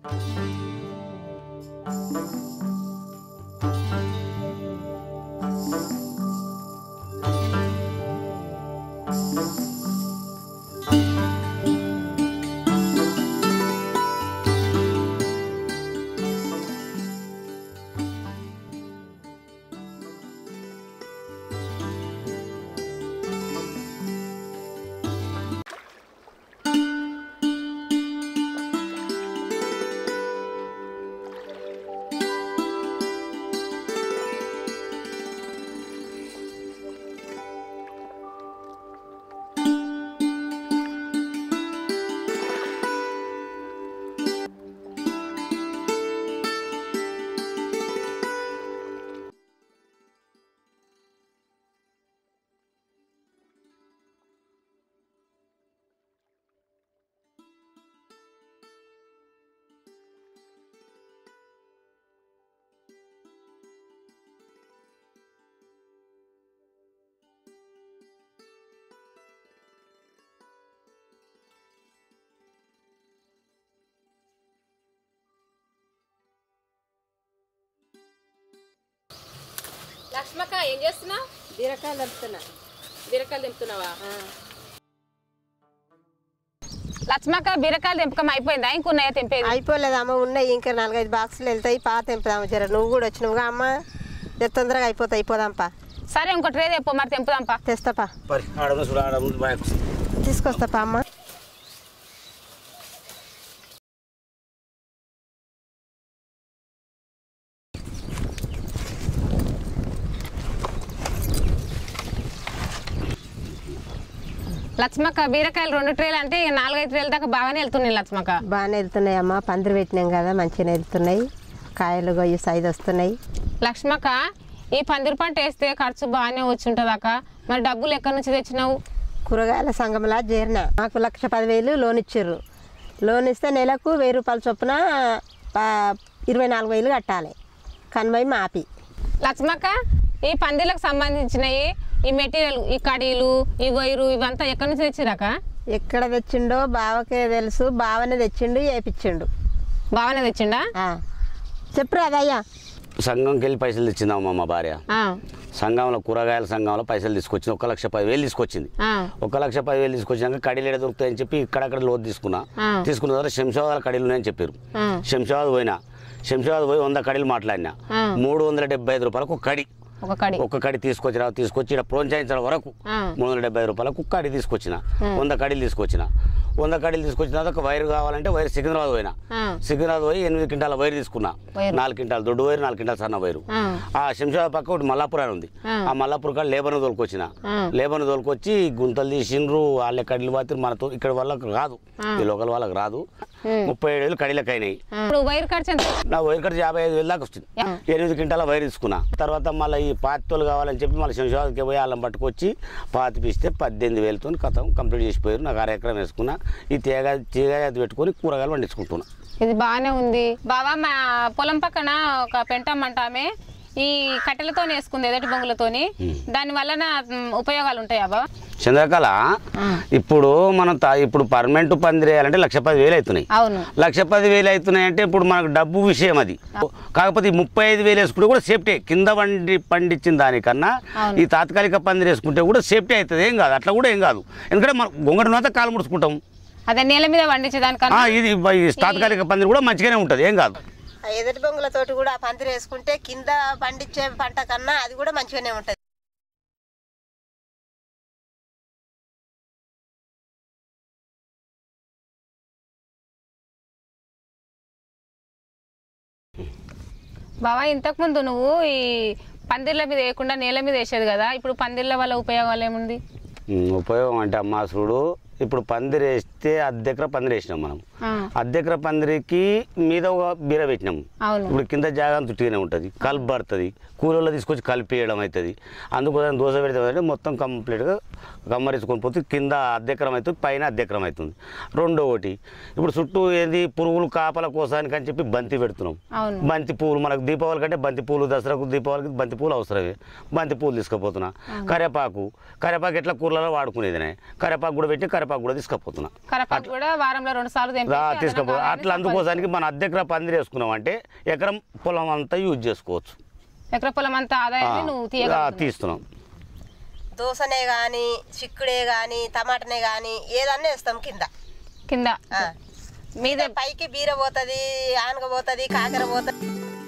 లక్ష్మక్క ఏం చేస్తున్నావు బీరకాయలు వస్తున్నా బీరకాయలు తెంపుతున్నావా లక్ష్మక్క బీరకాయలు తెంపకం అయిపోయిందా ఇంకున్నాయా తెంపేది అయిపోలేదు అమ్మ ఉన్నాయి ఇంకా నాలుగైదు బాక్సులు వెళ్తాయి పాత తెంపుదాము జర నువ్వు కూడా వచ్చినావుగా అమ్మ జర తొందరగా అయిపోతాయి అయిపోదాంపా సరే ఇంకో ట్రే తెప్పో మరి తెంపుదాంపా తెస్తాపా పరి ఆడము చూడ ఆడము బాగా తీసుకొస్తాపా అమ్మ లక్ష్మక్క బీరకాయలు రెండు ట్రేలు అంటే ఇక నాలుగైదు ట్రేల దాకా బాగానే వెళ్తున్నాయి లక్ష్మక్క బాగానే వెళ్తున్నాయి అమ్మ పందిరి పెట్టినాం కదా మంచిగానే వెళ్తున్నాయి కాయలు గొయ్యి సైజు వస్తున్నాయి లక్ష్మక్క ఈ పందిరి పంట వేస్తే ఖర్చు బాగానే వచ్చి ఉంటుంది అక్క మరి డబ్బులు ఎక్కడి నుంచి తెచ్చినావు కూరగాయల సంఘంలా చేరిన నాకు లక్ష పదివేలు లోన్ ఇచ్చారు లోన్ ఇస్తే నెలకు వెయ్యి రూపాయల చొప్పున ప- ఇరవై నాలుగు వేలు కట్టాలి కన్వై మాపి లక్ష్మక్క ఈ పందిర్లకు సంబంధించినవి ఈ మెటీరియల్ ఈ కడీలు ఈ వైరు ఇవంతా ఎక్కడి నుంచి తెచ్చిరాక ఎక్కడ తెచ్చిండో బావకే తెలుసు బావనే తెచ్చిండు వేపించిండు బాగానే తెచ్చిండా ఆ. చెప్పురా అదయ్యా సంఘంకి వెళ్ళి పైసలు తెచ్చిందమ్మా మా భార్య ఆ, సంఘంలో కూరగాయల సంఘంలో పైసలు తీసుకొచ్చింది ఒక లక్ష పదివేలు తీసుకొచ్చింది ఆ, ఒక ఒక లక్ష పదివేలు తీసుకొచ్చాక కడీలు ఎడ దొరుకుతాయని చెప్పి ఇక్కడక్కడ లోతు తీసుకున్నా ఆ. తీసుకున్న తర్వాత శంషాబాద్ కడీలు ఉన్నాయని చెప్పారు ఆ. శంషాబాద్ పోయినా శంషాబాద్ పోయి వంద కడీలు మాట్లాడినా ఆ. మూడు వందల డెబ్బై ఐదు రూపాయలకు ఒక కడి ఒక కడి ఒక్క కడి తీసుకొచ్చి రా తీసుకొచ్చి ఇక్కడ ప్రోత్సహించడం వరకు ఆ. మూడు వందల డెబ్బై ఐదు రూపాయలకు ఒక్క కడి తీసుకొచ్చిన వంద కడీలు తీసుకొచ్చిన వంద కడీలు తీసుకొచ్చిన తర్వాత ఒక వైర్ కావాలంటే వైర్ సికింద్రాబాద్ పోయినా ఆ, సికింద్రాబాద్ పోయి ఎనిమిది క్వింటాల వైర్ తీసుకున్నా వైరు. నాలుగు క్వింటాలు దొడ్డు వైరు నాలుగు క్వింటాలు సన్న వైరు ఆ, ఆ శంషాబాద్ పక్క ఒకటి మల్లాపూర్ అని ఉంది ఆ. ఆ మల్లాపూర్ కాడ లేబర్ను తోలుకొచ్చిన ఆ. లేబర్ను తోలుకొచ్చి గుంతలు తీసిండ్రు వాళ్ళ కడీలు పాతి మనతో ఇక్కడ వాళ్ళకి రాదు ఆ. ఈ లోకల్ వాళ్ళకి రాదు ఉమ్. ముప్పై ఏడు వేలు కడీలకు అయినాయి ఆ. ఇప్పుడు వైర్ ఖర్చు ఎంత నా వైర్ ఖర్చు యాభై ఐదు వేలు దాకా వచ్చింది యా. ఎనిమిది క్వింటాల వైర్ తీసుకున్నా తర్వాత మళ్ళీ ఈ పాతితోలు కావాలని చెప్పి మళ్ళీ శంషాబాద్కి పోయి వాళ్ళని పట్టుకొచ్చి పాతి పిస్తే పద్దెనిమిది వేలతో కథం కంప్లీట్ చేసిపోయారు నాకు అర ఎకరం వేసుకున్నా ఈ తీగ తీగ అది పెట్టుకొని కూరగాయలు పండించుకుంటున్నా ఇది బాగానే ఉంది బావా మా పొలం పక్కన ఒక పెంటమ్మంటామే ఈ కట్టెలతో వేసుకుంది ఎదటి బొంగులతోని దాని వలన మ్, ఉపయోగాలు ఉంటాయా బావా చంద్రకళ ఇప్పుడు మనం తా- ఇప్పుడు పర్మనెంట్ పందిరి వేయాలంటే లక్ష పది వేలు అవుతున్నాయి అవును లక్ష పది వేలు అవుతున్నాయి అంటే ఇప్పుడు మనకు డబ్బు విషయం అది కాకపోతే ఈ ముప్పై ఐదు వేలు వేసుకుంటే కూడా సేఫ్టీ కింద పండి పండించిన దానికన్నా అవును. ఈ తాత్కాలిక పందిరి వేసుకుంటే కూడా సేఫ్టీ అవుతుంది ఏం కాదు అట్లా కూడా ఏం కాదు ఎందుకంటే మనం గొంగడినంత కాలు ముడుచుకుంటాం అదే నేల మీద పండించేదానికన్నా ఆ, ఇది ఈ తాత్కాలిక పందిరి కూడా మంచిగానే ఉంటుంది ఏం కాదు ఆ ఎదుటి బొంగులతోటి కూడా ఆ పందిరి వేసుకుంటే కింద పండించే పంట కన్నా అది కూడా మంచిగానే ఉంటుంది బావా ఇంతకుముందు నువ్వు ఈ పందిర్ల మీద వేయకుండా నేల మీద వేసేది కదా ఇప్పుడు పందిర్ల వల్ల ఉపయోగాలు ఏముంది ఉమ్, ఉపయోగం అంటే అమ్మా చూడు ఇప్పుడు పందిరి వేస్తే అద్దెకర పందిరి వేసినాం మనం ఆ, అద్దెకర పందిరికి మీద ఒక బీర పెట్టినాం అవును ఇప్పుడు కింద జాగా తుట్టిగానే ఉంటుంది కలుపు పడుతుంది కూలలో తీసుకొచ్చి కలిపేయడం అవుతుంది అందుకోసం దోశ పెడితే అంటే మొత్తం కంప్లీట్గా కమ్మరించుకొని పోతే కింద అద్దెకరం అవుతుంది పైన అద్దెకరం అవుతుంది రెండో ఒకటి ఇప్పుడు చుట్టూ ఏంది పురుగులు కాపల కోసానికి అని చెప్పి బంతి పెడుతున్నాం అవును బంతి పూలు మనకు దీపావళి కంటే బంతి పూలు దసరాకు దీపావళికి బంతి పూలు అవసరమే బంతి పూలు తీసుకుపోతున్నా కరేపాకు కరేపాకు ఎట్లా కూరలలో వాడుకునేదినే కరేపాకు కూడా పెట్టి కరేపాకు కూడా తీసుకుపోతున్నా కరపాకు కూడా వారంలో రెండు సార్లు తెంపేసి రా అదనంగా తీసుకపో అలానే అట్లా అందుకోసానికి మన అద్దెకరా పందిరి వేసుకున్నాం అంటే ఎకరం పొలం అంతా యూజ్ చేసుకోవచ్చు ఎకర పొలం అంతా ఆదాయాన్ని నువ్వు ఆ, తీయగలుగుతున్నావు తీస్తున్నాం దోసనే కానీ చిక్కుడే కానీ టమాటనే కానీ ఏదన్నా వేస్తాం కింద కింద ఆ. మీద పైకి బీర పోతుంది ఆనగ పోతుంది కాకర పోతుంది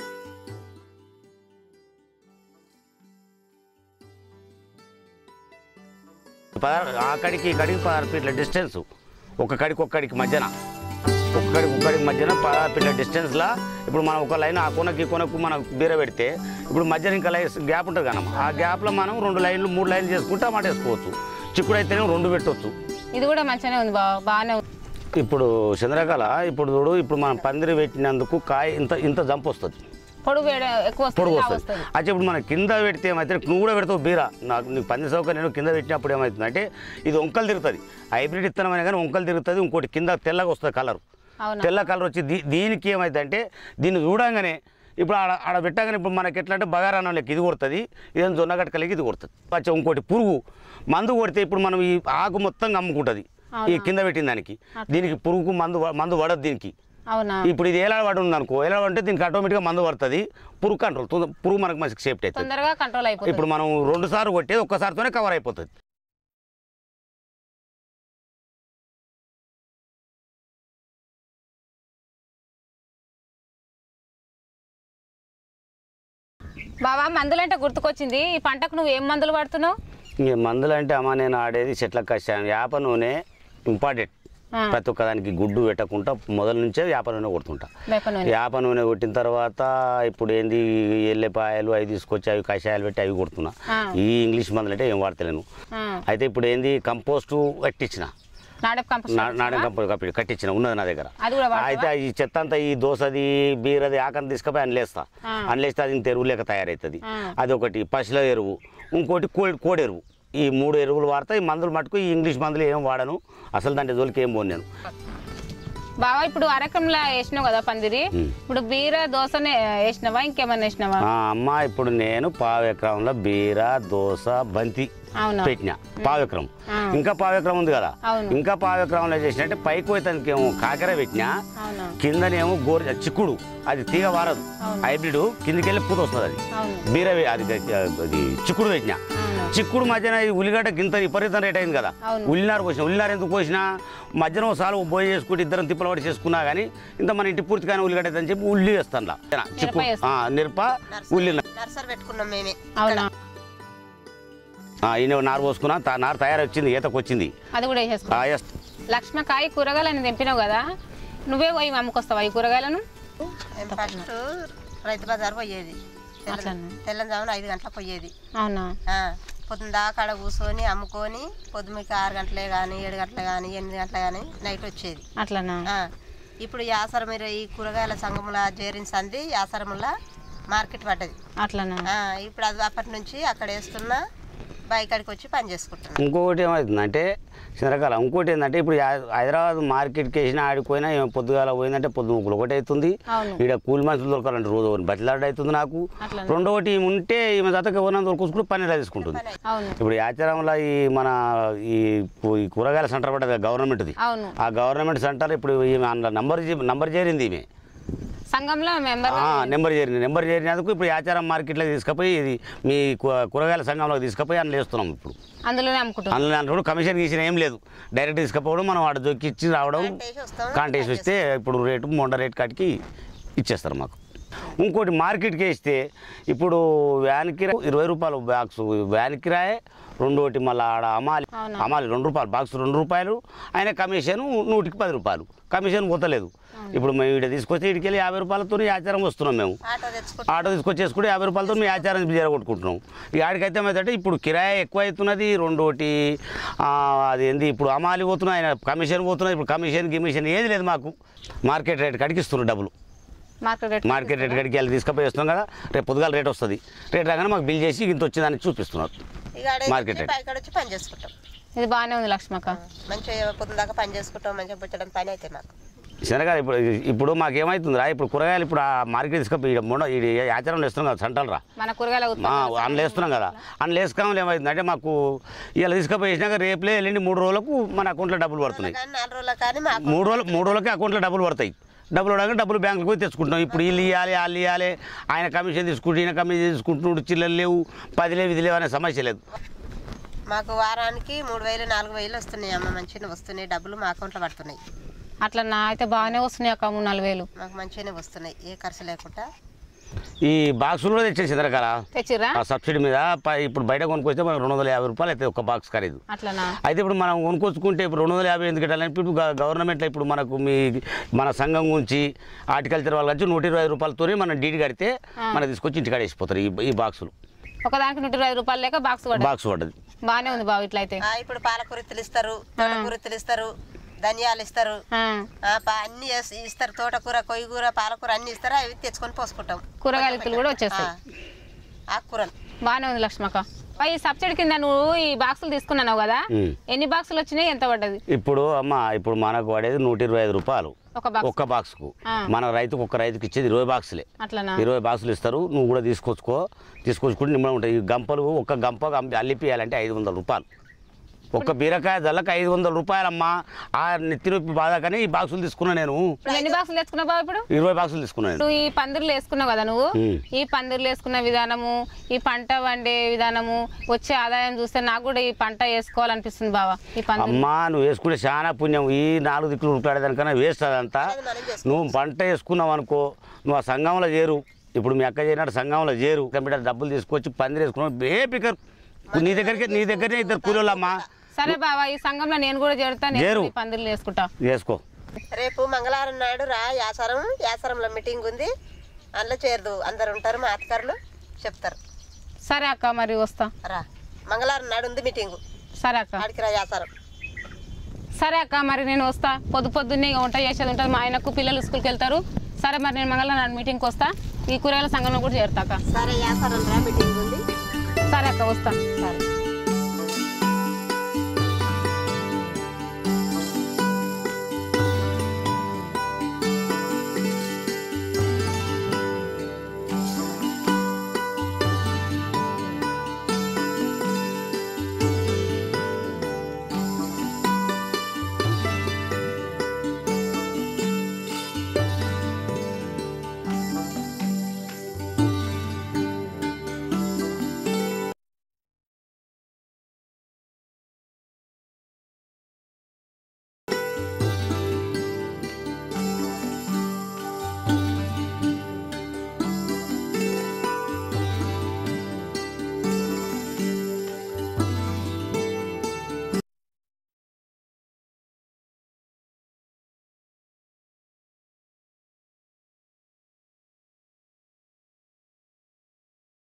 పదహారు ఆ కడికి ఈ కడికి పదహారు ఫీట్ల డిస్టెన్స్ ఒక కడికి ఒక కడికి మధ్యన ఒక కడికి ఒక కడికి మధ్యన పదహారు ఫీట్ల డిస్టెన్స్లో ఇప్పుడు మనం ఒక లైన్ ఆ కొనకి ఈ కొనకు మనం బీర పెడితే ఇప్పుడు మధ్యన ఇంకా లైన్ గ్యాప్ ఉంటుంది కనమ్మ ఆ గ్యాప్లో మనం రెండు లైన్లు మూడు లైన్లు చేసుకుంటే టమాటా వేసుకోవచ్చు చిక్కుడు అయితేనే రెండు పెట్టవచ్చు ఇది కూడా మంచిగానే ఉంది బావ బాగానే ఉంది ఇప్పుడు చంద్రకళ ఇప్పుడు చూడు ఇప్పుడు మనం పందిరి పెట్టినందుకు కాయ ఇంత ఇంత జంప్ వస్తుంది పొడుగు వేడ ఎక్కువ వస్తుంది పొడుగు లావు వస్తుంది వస్తుంది అయితే ఇప్పుడు మనం కింద పెడితే ఏమైతే నువ్వు కూడా పెడతావు బీరా నాకు నీకు పంది సౌకర్యం నేను కింద పెట్టినప్పుడు ఏమవుతుంది అంటే ఇది వంకలు తిరుగుతుంది హైబ్రిడ్ ఇత్తనం అయినా కానీ వంకలు తిరుగుతుంది ఇంకోటి కింద తెల్లగా వస్తుంది కలర్ అవునా తెల్ల కలర్ వచ్చి దీ దీనికి ఏమైంది అంటే దీన్ని చూడంగానే ఇప్పుడు ఆడ ఆడ పెట్టగానే ఇప్పుడు మనకి ఎట్లా అంటే బగారాన్నం లెక్క ఇది కొడుతుంది ఇదేం జొన్న గట్టకలకి ఇది కొడుతుంది పచ్చ ఇంకోటి పురుగు మందు కొడితే ఇప్పుడు మనం ఈ ఆకు మొత్తం అమ్ముకుంటుంది ఈ కింద పెట్టిన దానికి దీనికి పురుగు మందు వ- మందు పడదు దీనికి అవునా ఇప్పుడు ఇది ఎలా పడి ఉంది అనుకో ఎలా అంటే దీనికి ఆటోమేటిక్గా మందు పడుతుంది పురుగు కంట్రోల్ తొందర- పురుగు మనకు మంచి సేఫ్టీ అవుతుంది తొందరగా కంట్రోల్ అయిపోతుంది ఇప్పుడు మనం రెండు సార్లు కొట్టేది ఒక్కసారితోనే కవర్ అయిపోతుంది బావా మందులు అంటే గుర్తుకొచ్చింది ఈ పంటకు నువ్వు ఏం మందులు పడుతున్నావు ఇంక మందులు అంటే అమ్మ నేను ఆడేది చెట్ల కషాయం వేప నూనె ఇంపార్టెంట్ ఆ. ప్రతి ఒక్కదానికి గుడ్డు పెట్టకుండా మొదల నుంచే వేప నూనె కొడుతుంటా వేప నూనె వేప నూనె కొట్టిన తర్వాత ఇప్పుడు ఏంది ఎల్లిపాయలు అవి తీసుకొచ్చి అవి కషాయాలు పెట్టి అవి కొడుతున్నా ఆ. ఈ ఇంగ్లీష్ మందులు అంటే ఏం వాడతలేను ఆ. అయితే ఇప్పుడు ఏంది కంపోస్టు కట్టించిన నాడప్ కంపోస్ట్ నా- నాడెం కంపోస్ట్ కప్పి కట్టించిన ఉన్నది నా దగ్గర అది కూడా వాడతావా? అయితే ఈ చెత్త అంతా ఈ దోసది బీరది ఆకని తీసుకుపోయి అందులేస్తా ఆ. అందులేస్తే అది ఇంత ఎరువు లేక తయారవుతుంది ఆ. అది ఒకటి పశుల ఎరువు ఇంకోటి కోడి కోడి ఎరువు ఈ మూడు ఎరువులు వాడతా ఈ మందులు మటుకు ఈ ఇంగ్లీష్ మందులు ఏం వాడను అసలు దాంట్లో జోలికి ఏం పోను నేను బావా ఇప్పుడు అరకంలా వేసినావు కదా పందిరి ఉమ్. ఇప్పుడు బీర దోసనే వేసినావా ఇంకేమన్నా వేసినావా ఆ, అమ్మ ఇప్పుడు నేను పావు ఎకరంలో బీర దోస బంతి అవునా పెట్టిన పావు ఎకరం ఆ. ఇంకా పావు ఎకరం ఉంది కదా అవును. ఇంకా పావు ఎకరంలో చేసినట్టే పైకి పోయేదానికి ఏమో కాకర పెట్టినా అవునా కిందనేమో గోరు చిక్కుడు అది తీగ వారదు అవును. హైబ్రిడ్ కిందికి వెళ్ళి పూత వస్తుంది అది అవును బీర వే- అది అది చిక్కుడు పెట్టిన అవునా చిక్కుడు మధ్యన ఈ ఉల్లిగడ్డ గింత విపరీతం రేట్ అయింది కదా అవును. ఉల్లినారు పోసిన ఉల్లినారు ఎందుకు పోసినా మధ్యన ఒకసారి బోయ్ చేసుకుంటే ఇద్దరం తిప్పలు పడి చేసుకున్నా కానీ ఇంత మన ఇంటి పూర్తి కానీ ఉల్లిగడ్డ అని చెప్పి ఉల్లి వేస్తాను చిక్కు వేస్తాం. ఆ, మిరప ఉల్లి నర్సరీ పెట్టుకున్నాం మేమే అవునా ఈయన నారు పోసుకున్నా తా- నారు తయారు వచ్చింది ఈతకు వచ్చింది అది కూడా వేసేసుకో ఆ, వేస్తా. లక్ష్మకాయ కూరగాయలని తెంపినావు కదా నువ్వే పోయి అమ్ముకొస్తావా ఈ కూరగాయలను మేము ఫస్ట్ రైతు బజార్ పోయేది అట్లనా? తెల్లంజామున ఐదు గంటలకు పోయేది అవునా ఆ, పొద్దున దాకా ఆడ కూర్చొని అమ్ముకొని పొద్దుమికి ఆరు గంటలే కానీ ఏడు గంటలే కానీ ఎనిమిది గంటలే కానీ నైట్ వచ్చేది అట్లనా ఆ, ఇప్పుడు యాసర మీరు ఈ కూరగాయల సంఘముల చేరించింది యాసరముల మార్కెట్ పడ్డది అట్లనా ఆ, ఇప్పుడు అది అప్పటి నుంచి అక్కడ వేస్తున్నా బైకాడికి వచ్చి పని చేసుకుంటున్నా ఇంకొకటి ఏమవుతుందంటే చంద్రకాల ఇంకోటి ఏంటంటే ఇప్పుడు యా- హైదరాబాద్ మార్కెట్కి వేసిన ఆడిపోయినా ఏమో పొద్దుగాల పోయిందంటే పొద్దు ముగ్గులు ఒకటి అవుతుంది అవును ఈడ కూలి మనుషులు దొరకాలంటే రోజు ఒకటి బతిలాడ అవుతుంది నాకు అట్లనా? రెండోటి ఈమె ఉంటే ఈమె జతకి ఎవరైనా దొరకొసుకుని పని ఎలా తీసుకుంటుంది అవును ఇప్పుడు ఆచారంలో ఈ మన ఈ కు- ఈ కూరగాయల సెంటర్ పడ్డది గవర్నమెంట్ది అవును ఆ గవర్నమెంట్ సెంటర్ ఇప్పుడు ఈమె అందులో నంబర్ చే- నంబర్ చేరింది ఈమె సంఘంలో మెంబర్ ఆ, నెంబర్ చేరింది నెంబర్ చేరినందుకు ఇప్పుడు ఆచారం మార్కెట్లోకి తీసుకుపోయి ఇది మీ కూ- కూరగాయల సంఘంలోకి తీసుకుపోయి అందులో వేస్తున్నాం ఇప్పుడు అందులోనే అమ్ముకుంటాం అందులో అంటే కమిషన్ గీసిన ఏం లేదు డైరెక్ట్ తీసుకుపోవడం మనం వాడు జొక్కిచ్చి రావడం కాంటేసి వస్తాం కాంటేసి వస్తే ఇప్పుడు రేటు మొండ రేట్ కాటికి ఇచ్చేస్తారు మాకు ఇంకోటి మార్కెట్కి వేస్తే ఇప్పుడు వ్యాన్ కిరాయి ఇరవై రూపాయలు బాక్స్ వ్యాన్ కిరాయి రెండోటి మళ్ళీ ఆడ అమాలి అవునా? అమాలి రెండు రూపాయలు బాక్స్ రెండు రూపాయలు ఆయన కమిషన్ నూటికి పది రూపాయలు కమిషన్ పోతలేదు ఇప్పుడు మేము ఇక్కడ తీసుకొస్తే ఇటుకి వెళ్ళి యాభై రూపాయలతో ఆచారం వస్తున్నాం మేము ఆటో తెచ్చుకుంటాం ఆటో తీసుకొచ్చేసుకుంటే యాభై రూపాయలతో మీ ఆచారం జరగొట్టుకుంటున్నాం ఇక ఆడికైతే ఏమైతే ఇప్పుడు కిరాయి ఎక్కువ అవుతున్నది రెండోటి ఆ, అది ఏంది ఇప్పుడు అమాలి పోతున్నాయి ఆయన కమిషన్ పోతున్నాయి ఇప్పుడు కమిషన్ గిమిషన్ ఏది లేదు మాకు మార్కెట్ రేట్ కడికి ఇస్తున్నారు డబ్బులు మార్కెట్ రేట్ మార్కెట్ రేట్ కడికి వెళ్ళి తీసుకుపోయి వస్తున్నాం కదా రేపు పొద్దుగాల రేట్ వస్తుంది రేట్ రాగానే మాకు బిల్ చేసి ఇంత వచ్చిందని చూపిస్తున్నారు ఇక ఆడ మార్కెట్ వచ్చి రేట్. బైకాడ వచ్చి పని చేసుకుంటాం ఇది బాగానే ఉంది లక్ష్మక్క మంచిగా పొద్దున దాకా పని చేసుకుంటాం మంచిగా పుచ్చడం పని అయితే మాకు శనగలు ఇప్పుడు ఇప్పుడు మాకేమవుతుందిరా ఇప్పుడు కూరగాయలు ఇప్పుడు ఆ మార్కెట్ తీసుకపోయి ఈడ మొండ ఈ ఆచారంలో వేస్తున్నాం కదా సంటలు రా మన కూరగాయల ఉత్పత్తి అందులో వేస్తున్నాం కదా అందులో వేసుకోవాలి ఏమవుతుంది అంటే మాకు ఇలా తీసుకపోయి వేసినాక రేపులే వెళ్ళండి మూడు రోజులకు మన అకౌంట్లో డబ్బులు పడుతున్నాయి కానీ నాలుగు రోజుల కానీ మాకు మూడు రోజులు మూడు రోజులకి అకౌంట్లో డబ్బులు పడతాయి డబ్బులు పడగా డబ్బులు బ్యాంకులకు పోయి తెచ్చుకుంటాం ఇప్పుడు వీళ్ళు ఇవ్వాలి వాళ్ళు ఇవ్వాలి ఆయన కమిషన్ తీసుకుంటూ ఈయన కమిషన్ తీసుకుంటున్నాడు చిల్లలు లేవు పది లేవు ఇది లేవు అనే సమస్య లేదు మాకు వారానికి మూడు వేలు నాలుగు వేలు వస్తున్నాయి అమ్మ మంచిగా వస్తున్నాయి డబ్బులు మా అకౌంట్లో పడుతున్నాయి అట్లా నా అయితే బాగానే వస్తున్నాయి అక్క మూడు నాలుగు వేలు మాకు మంచిగానే వస్తున్నాయి ఏ ఖర్చు లేకుండా ఈ బాక్సులు కూడా తెచ్చేసి రకాల తెచ్చిర్రా ఆ సబ్సిడీ మీద ప- ఇప్పుడు బయట కొనుక్కొస్తే మనకు రెండు వందల యాభై రూపాయలు అయితే ఒక బాక్స్ ఖరీదు అట్లనా అయితే ఇప్పుడు మనం కొనుక్కొచ్చుకుంటే ఇప్పుడు రెండు వందల యాభై ఎందుకు కట్టాలని ఇప్పుడు గ- గవర్నమెంట్లో ఇప్పుడు మనకు మీ మన సంఘం గురించి హార్టికల్చర్ వాళ్ళ వచ్చి నూట ఇరవై ఐదు రూపాయలతోనే మనం డీడీ కడితే మనం తీసుకొచ్చి ఇంటికాడ వేసిపోతారు ఈ ఈ బాక్సులు ఒకదానికి నూట ఇరవై ఐదు రూపాయలు లేక బాక్స్ పడ్డా బాక్స్ పడ్డది బాగానే ఉంది బావ ఇట్లయితే ఆ, ఇప్పుడు పాలకూరత్తులు ఇస్తారు తోటకూరత్తులు ఇస్తారు ధనియాలు ఇస్తారు ఆ, ఆ, పా- అన్ని వేసి- ఇస్తారు తోటకూర కొయ్యకూర పాలకూర అన్ని ఇస్తారు అవి తెచ్చుకొని పోసుకుంటాం కూరగాయల విత్తులు కూడా ఆ, వచ్చేస్తాయి ఆకుకూరలు బాగానే ఉంది లక్ష్మక్క ఈ సబ్సిడీ కింద నువ్వు ఈ బాక్సులు తీసుకున్నావు కదా ఉమ్. ఎన్ని బాక్సులు వచ్చినాయి ఎంత పడ్డది ఇప్పుడు అమ్మ ఇప్పుడు మనకు పడేది నూట ఇరవై ఐదు రూపాయలు ఒక బాక్స్ ఒక్క బాక్స్కు ఆ. మన రైతుకు ఒక్క రైతుకి ఇచ్చేది ఇరవై బాక్సులే అట్లనా ఇరవై బాక్సులు ఇస్తారు నువ్వు కూడా తీసుకొచ్చుకో తీసుకొచ్చుకుంటే నిమ్మడం ఉంటాయి ఈ గంపలు ఒక గంప గంప అల్లిపియాలంటే ఐదు వందల రూపాయలు ఒక్క బీరకాయ జల్లకి ఐదు వందల రూపాయలమ్మా ఆ నెత్తి నొప్పి బాధ కానీ ఈ బాక్సులు తీసుకున్నా నేను నువ్వు ఎన్ని బాక్సులు తెచ్చుకున్నావు బావ ఇప్పుడు ఇరవై బాక్సులు తీసుకున్నాను నేను నువ్వు ఈ పందిర్లు వేసుకున్నావు కదా నువ్వు ఉమ్. ఈ పందిర్లు వేసుకున్న విధానము ఈ పంట వండే విధానము వచ్చే ఆదాయం చూస్తే నాకు కూడా ఈ పంట వేసుకోవాలనిపిస్తుంది బావ ఈ పందిర్లు అమ్మా నువ్వు వేసుకునే చాలా పుణ్యం ఈ నాలుగు దిక్కులు రూపాయల దానికన్నా వేస్ట్ అదంతా అది మనం చేసుకోవాలి. నువ్వు పంట వేసుకున్నావు అనుకో నువ్వు ఆ సంఘంలో చేరు ఇప్పుడు మీ అక్క చేరినట్టు సంఘంలో చేరు కంప్యూటర్ డబ్బులు తీసుకొచ్చి పందిరి వేసుకున్నావు ఏ పికర్ నీ దగ్గరికి నీ దగ్గరనే ఇద్దరు కూలీలమ్మా సరే బావ ఈ సంఘంలో నేను కూడా చేరుతా నేను చేరు. కూడా ఈ పందిర్లు వేసుకుంటా వేసుకో రేపు మంగళవారం నాడు రా యాసారం యాసారంలో మీటింగ్ ఉంది అందులో చేరదు అందరు ఉంటారు మా అధికారులు చెప్తారు సరే అక్క మరి వస్తా రా మంగళవారం నాడు ఉంది మీటింగు సరే అక్క ఆడికి రా యాసారం సరే అక్క మరి నేను వస్తా పొద్దు పొద్దున్నే ఇక వంట చేసేది ఉంటుంది మా ఆయనకు పిల్లలు స్కూల్కి వెళ్తారు సరే మరి నేను మంగళవారం మీటింగ్కి వస్తా ఈ కూరగాయల సంఘంలో కూడా చేరుతా అక్క సరే యాసారం రా మీటింగ్ ఉంది సరే అక్క వస్తా సరే